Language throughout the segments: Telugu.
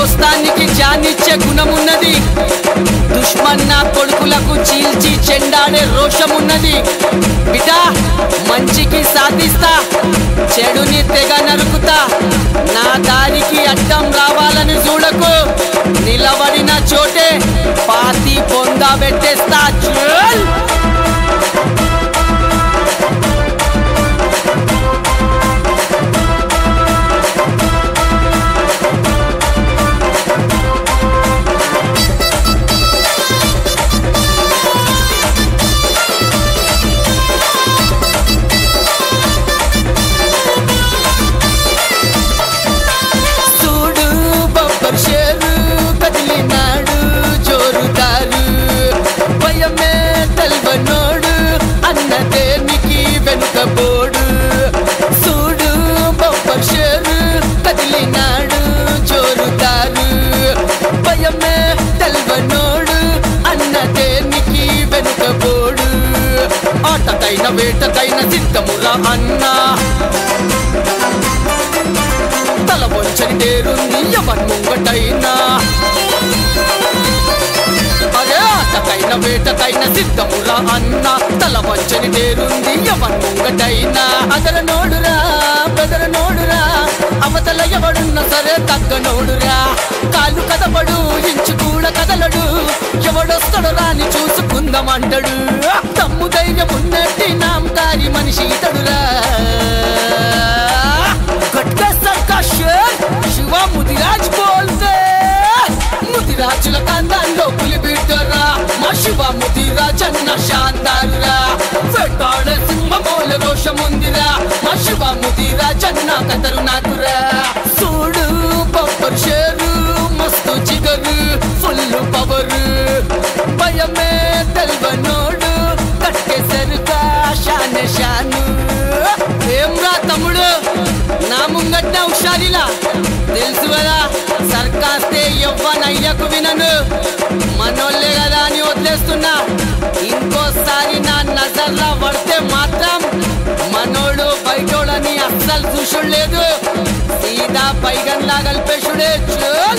దోస్తానికి జానిచ్చే గుణమున్నది దుష్మన్న కొడుకులకు చీల్చి చెండాడే రోషమున్నది బిడ్డా మంచికి సాధిస్తా చెడుని తెగ నరుకుతా నా దారికి అడ్డం రావాలని చూడకు నిలబడిన చోటే పాతి పొందా పెట్టేస్తా చూల్ చూడు బొబ్బర్ షేరు కదిలినాడు జోరుదారు భయమే తెల్వనోడు అన్న దేనికి వెనుకబోడు చూడు బొబ్బర్ షేరు కదిలినాడు జోరుదారు భయమే తెల్వనోడు అన్న దేనికి వెనుకబోడు ఆటకైన వేటకైన సిద్ధమురా అన్నా తల వంచని డేరుంది ఎవరి ముంగటైనా అదే ఆటకైన వేటకైన సిద్ధమురా అన్న తల వంచని డేరుంది ఎవరి ముంగటైనా అదర నోడురా బెదర నోడురా అవతల ఎవడున్న సరే తగ్గ నోడురా కాలు కదపడు ఇంచు కూడా కదలడు ఎవడొస్తాడు రాని చూసుకుందామంటాడు తమ్ము ధైర్యం ఉన్నట్టి నామకారి మనిషి ఇతడురా గట్గా సర్కా షేర్ శివ ముదిరాజ్ బోల్తే ముదిరాజుల కందాల్లో పులి బిడ్డరా మా శివ ముదిరాజ్ అన్న శాంతారురా వెట్టాడే సింహమోల రోషముందిరా మా శివ ముదిరాజ్ అన్న కతరు నాకురా చూడు బొబ్బర్ షేరు మస్తు చిగరు ఫుల్ పవర్ భయమే తెల్వనోడు కట్టేసరుగా షానే షాను ఏం రా తమ్ముడు నా ముంగట్న హుషారిలా తెలుసు కదా సర్కాస్తే ఎవ్వనయ్యకు వినను మనోళ్ళే కదా అని వదిలేస్తున్నా ఇంకోసారి నా నజర్లా పడితే మాత్రం మనోడు బయటోడని అస్సలు చూసులేదు సీదా పైగన్లా కలిపేసుడే చూల్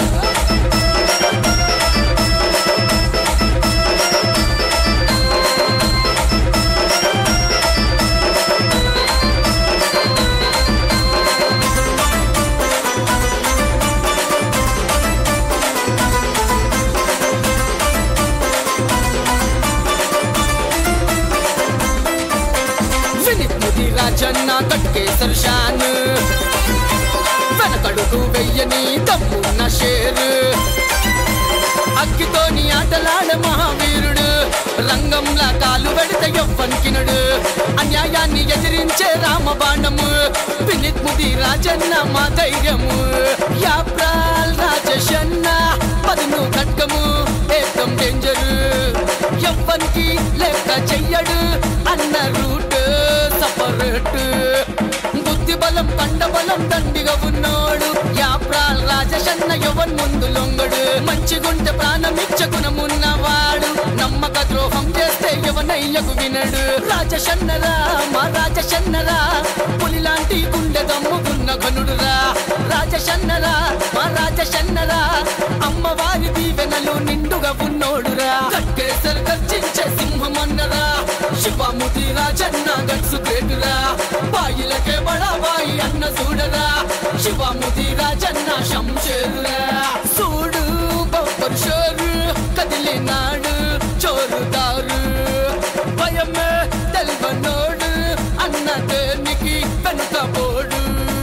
వినిత్ ముది రాజన్న కట్కేసర్ షాన్ వెనకడుగు వెయ్యని దమ్మున్న షేరు అగ్గితోని ఆటలాడ మహావీరుడు రంగంలా కాలు పెడితే ఎవ్వనికినడు అన్యాయాన్ని ఎదిరించే రామబాణము వినిత్ ముది రాజన్న మా ధైర్యము యాప్రాల్ రాజశన్న పదును ఖడ్గము ఏకం డేంజరు ఎవ్వనికి లెక్క చెయ్యడు అన్న రూట్ సపరేట్ బుద్ధి బలం కండ బలం దండిగా ఉన్నోడు యాప్రాల్ రాజశన్న ఎవన్ ముందు లొంగడు మంచిగుంటే ప్రాణమిచ్చ గుణమున్నవాడు నమ్మక ద్రోహం చేస్తే ఎవనయ్యకు వినడు రాజశన్నరా మా రాజశన్నరా పులి లాంటి గుండె దమ్ముకున్న ఘనుడురా రాజశన్నరా మా రాజశన్నరా అమ్మవారి దీవెనలు నిండుగా ఉన్నోడురా కట్టేసరి గర్జించే సింహమన్నరా శివముది రాజన్న గట్సు గ్రేటురా బాయిలకే బడా బాయి అన్న చూడరా శివముది రాజన్న శంషేరురా చూడు బొబ్బరు షోరు కదిలినాడు చోరుదారు భయమే తెల్వనోడు అన్న దేనికి వెనుకబోడు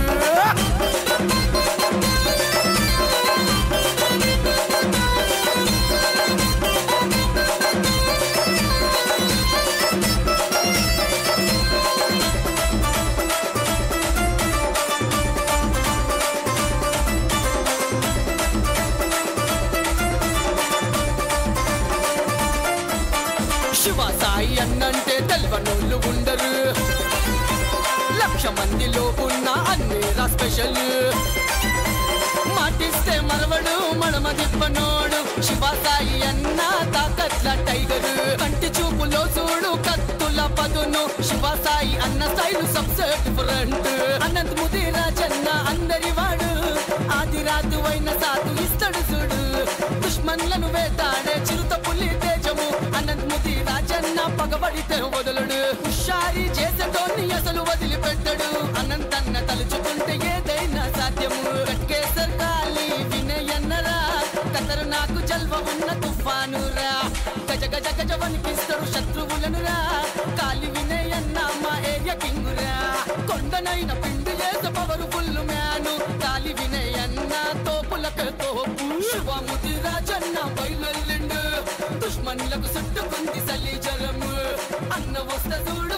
శివ సాయి అన్నంటే తెల్వనోళ్ళు ఉండరు లక్ష మందిలో ఉన్న అన్నేరా స్పెషల్ మాటిస్తే మరవడు మడమ తిప్పనోడు శివ సాయి అన్న తాకట్ల టైగర్ కంటి చూపులో చూడు కత్తుల పదును శివ సాయి అన్న స్టైల్ సబ్సెట్ డిఫరెంట్ అనంత్ ముదిరాజన్న అందరి వాడు ఆది రాజు అయిన సాధు ఇస్తడు చూడు దుష్మన్లను వేటాడే చిరుత పులి తేజము అనంత్ ముది రాజన్న పగబడితే వదలడు హుషారి చేసేటోన్ని అసలు వదిలిపెట్టడు అనంతన్న తలుచుకుంటే ఏదైనా సాధ్యము కట్కేసర్ కాలి వినయన్నరా కతరు నాకు జల్వ ఉన్న తుఫాను రా గజ గజ గజ వణికిస్తాడు శత్రువులను రా కాలి వినయన్న మా ఏరియా కింగురా కొండనైన పిండి చేసే పవరు ఫుల్ మ్యాను కాలి వినయన్న తోపులకు తోపు శివముది రాజన్న బయలుండు దుష్మన్లకు చుట్టుకుంది సలి జలము అన్న వస్త చూడు